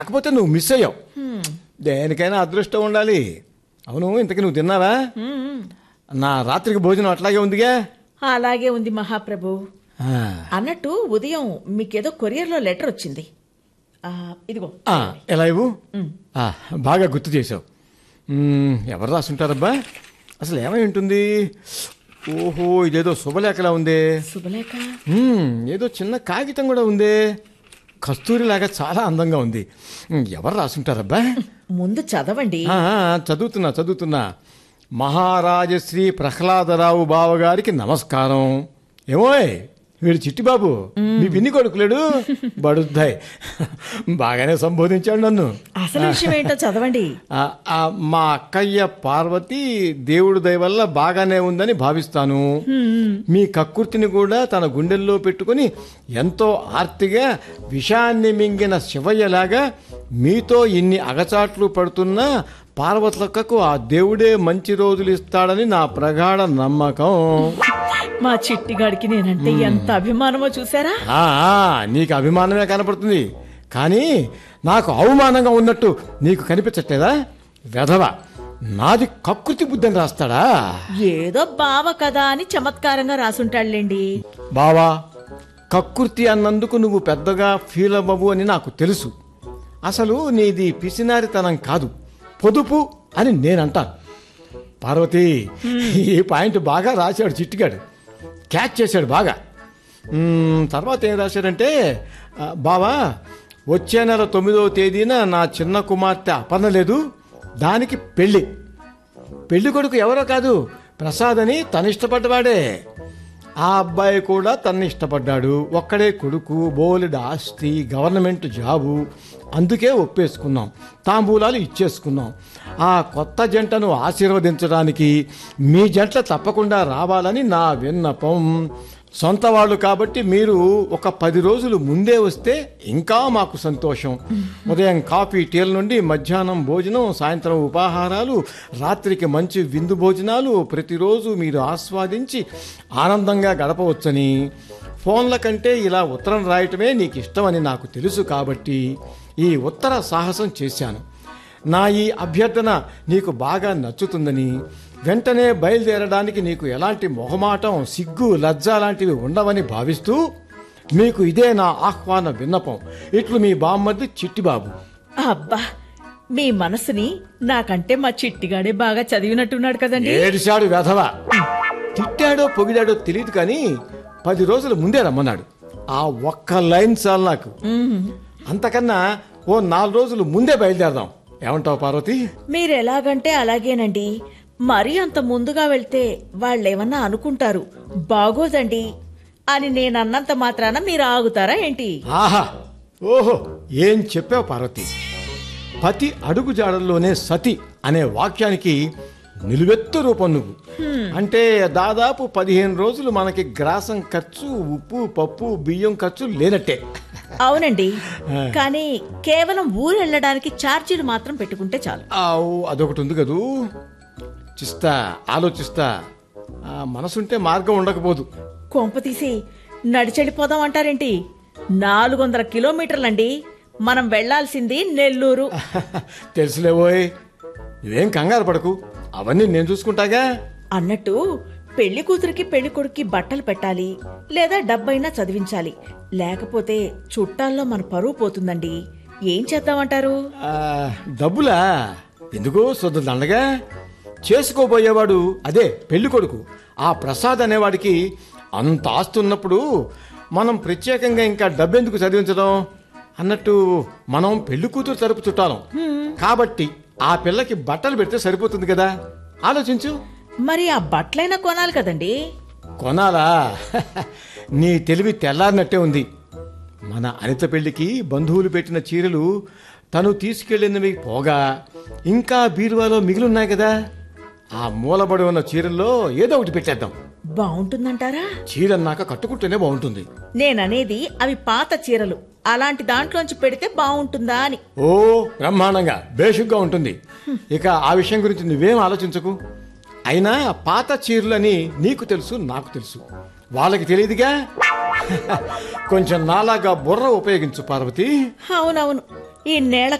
కాకపోతే నువ్వు మిస్ అయ్యావు దేనికైనా అదృష్టం ఉండాలి అవును ఇంతకీ నువ్వు తిన్నావా నా రాత్రికి భోజనం అట్లాగే ఉందిగా అలాగే ఉంది మహాప్రభు ఆ, అన్నట్టు ఉదయం మీకేదో కొరియర్లో లెటర్ వచ్చింది ఆ, ఇదిగో ఆ, ఎలా ఇవ్వు ఆ, బాగా గుర్తు చేసావు మ్మ్, ఎవరు రాసుంటారబ్బా అసలు ఏమై ఉంటుంది ఓహో ఇదేదో శుభలేఖలా ఉందే శుభలేఖ మ్మ్, ఏదో చిన్న కాగితం కూడా ఉందే కస్తూరిలాగా చాలా అందంగా ఉంది మ్మ్, ఎవరు రాసుంటారబ్బా ముందు చదవండి ఆ, ఆ, చదువుతున్నా చదువుతున్నా మహారాజశ్రీ ప్రహ్లాదరావు బావగారికి నమస్కారం ఏమోయ్ వీడు చిట్టిబాబు మీ పిన్ని కొడుకులేడు బడుద్దాయ్ బాగానే సంబోధించాడు నన్ను అసలు విషయం ఏంటో చదవండి ఆ, ఆ, మా అక్కయ్య పార్వతి దేవుడి దయ వల్ల బాగానే ఉందని భావిస్తాను మీ కక్కుర్తిని కూడా తన గుండెల్లో పెట్టుకుని ఎంతో ఆర్తిగా విషాన్ని మింగిన శివయ్యలాగా మీతో ఇన్ని అగచాట్లు పడుతున్నా పార్వతులక్కకు ఆ దేవుడే మంచి రోజులు ఇస్తాడని నా ప్రగాఢ నమ్మకం మా చిట్టిగాడికి నేనంటే ఎంత అభిమానమో చూసారా ఆ, ఆ, నీకు అభిమానమే కనపడుతుంది కానీ నాకు అవమానంగా ఉన్నట్టు నీకు కనిపించట్లేదా వెధవ నాది కకృతి బుద్ధని రాస్తాడా ఏదో బావ కదా అని చమత్కారంగా రాసుంటాడులేండి బావా కకృతి అన్నందుకు నువ్వు పెద్దగా ఫీల్ అవ్వవు అని నాకు తెలుసు అసలు నీది పిసినారితనం కాదు పొదుపు అని నేనంటాను పార్వతి ఈ పాయింట్ బాగా రాశాడు చిట్టిగాడు క్యాచ్ చేశాడు బాగా మ్మ్, తర్వాత ఏం రాశాడంటే ఆ, బావా వచ్చే నెల తొమ్మిదవ తేదీన నా చిన్న కుమార్తె అపర్ణ లేదు దానికి పెళ్ళి పెళ్లి కొడుకు ఎవరో కాదు ప్రసాద్ అని తను ఇష్టపడ్డవాడే ఆ అబ్బాయి కూడా తన్ని ఇష్టపడ్డాడు ఒక్కడే కొడుకు బోలెడు ఆస్తి గవర్నమెంట్ జాబు అందుకే ఒప్పేసుకున్నాం తాంబూలాలు ఇచ్చేసుకున్నాం ఆ కొత్త జంటను ఆశీర్వదించడానికి మీ జంట తప్పకుండా రావాలని నా విన్నపం సొంత వాళ్ళు కాబట్టి మీరు ఒక పది రోజులు ముందే వస్తే ఇంకా మాకు సంతోషం ఉదయం కాఫీ టీల నుండి మధ్యాహ్నం భోజనం సాయంత్రం ఉపాహారాలు రాత్రికి మంచి విందు భోజనాలు ప్రతిరోజు మీరు ఆస్వాదించి ఆనందంగా గడపవచ్చని ఫోన్ల కంటే ఇలా ఉత్తరం రాయటమే నీకు ఇష్టమని నాకు తెలుసు కాబట్టి ఈ ఉత్తర సాహసం చేశాను నా ఈ అభ్యర్థన నీకు బాగా నచ్చుతుందని వెంటనే బయలుదేరడానికి నీకు ఎలాంటి మొహమాటం సిగ్గు లజ్జ లాంటివి ఉండవని భావిస్తూ మీకు ఇదే నా ఆహ్వాన విన్నపం ఇట్లు మీ బామ్మర్ది చిట్టిబాబు అబ్బా మీ మనసుని నాకంటే మా చిట్టిగాడే బాగా చదివినట్టున్నాడు కదండి ఏడిశాడు వెధవ తిట్టాడో పొగిడాడో తెలియదు కానీ పది రోజుల ముందే రమ్మన్నాడు ఆ ఒక్క లైన్ చాలు నాకు అంతకన్నా ఓ నాలుగు రోజులు ముందే బయలుదేరదాం ఏమంటావు పార్వతి మీరు ఎలాగంటే అలాగేనండి మరీ అంత ముందుగా వెళ్తే వాళ్ళేమన్నా అనుకుంటారు బాగోదండి అని నేనన్నంత మాత్రాన మీరు ఆగుతారా ఏంటి ఆహా ఓహో ఏం చెప్పావు పార్వతి పతి అడుగు జాడల్లోనే సతి అనే వాక్యానికి నిలువెత్తు రూపం నువ్వు అంటే దాదాపు పదిహేను రోజులు మనకి గ్రాసం ఖర్చు ఉప్పు పప్పు బియ్యం ఖర్చు లేనట్టే అవునండి కానీ కేవలం ఊరు వెళ్ళడానికి ఛార్జీలు మాత్రం పెట్టుకుంటే చాలు ఆవు అదొకటి ఉంది కదూ చిస్తా ఆలోచిస్తా ఆ, మనసుంటే మార్గం ఉండకపోదు కొంప తీసి నడిచెడిపోదాం అంటారేంటి నాలుగు వందల కిలోమీటర్లండి మనం వెళ్లాల్సింది నెల్లూరు తెలుసులేవోయ్ నువ్వేం కంగారు పడకు అవన్నీ నేను చూసుకుంటాగా అన్నట్టు పెళ్లి కూతురికి పెళ్లి కొడుక్కి బట్టలు పెట్టాలి లేదా డబ్బైనా చదివించాలి లేకపోతే చుట్టాల్లో మన పరువు పోతుందండి ఏం చేద్దామంటారు ఆ, డబ్బులా ఎందుకు శుద్ధ దండగా చేసుకోబోయేవాడు అదే పెళ్లి కొడుకు ఆ ప్రసాద్ అనేవాడికి అంత ఆస్తి ఉన్నప్పుడు మనం ప్రత్యేకంగా ఇంకా డబ్బెందుకు చదివించడం అన్నట్టు మనం పెళ్లి కూతురు తరపు చుట్టాలం కాబట్టి ఆ పిల్లకి బట్టలు పెడితే సరిపోతుంది కదా ఆలోచించు మరి ఆ బట్టలైనా కొనాలి కదండి కొనాలా నీ తెలివి తెల్లారినట్టే ఉంది మన అనిత పెళ్లికి బంధువులు పెట్టిన చీరలు తను తీసుకెళ్ళినవి పోగా ఇంకా బీరువాలో మిగిలిన్నాయి కదా ఆ మూలబడి ఉన్న చీరల్లో ఏదో ఒకటి పెట్టేద్దాం బాగుంటుందంటారా చీరన్నాక కట్టుకుంటేనే బాగుంటుంది నేననేది అవి పాత చీరలు అలాంటి దాంట్లోంచి పెడితే బాగుంటుందా అని ఓ బ్రహ్మాండంగా బేషుగ్గా ఉంటుంది ఇక ఆ విషయం గురించి నువ్వేం ఆలోచించకు అయినా పాత చీరలని నీకు తెలుసు నాకు తెలుసు వాళ్ళకి తెలియదుగా కొంచెం నాలాగా బుర్ర ఉపయోగించు పార్వతి అవునవును ఈ నేల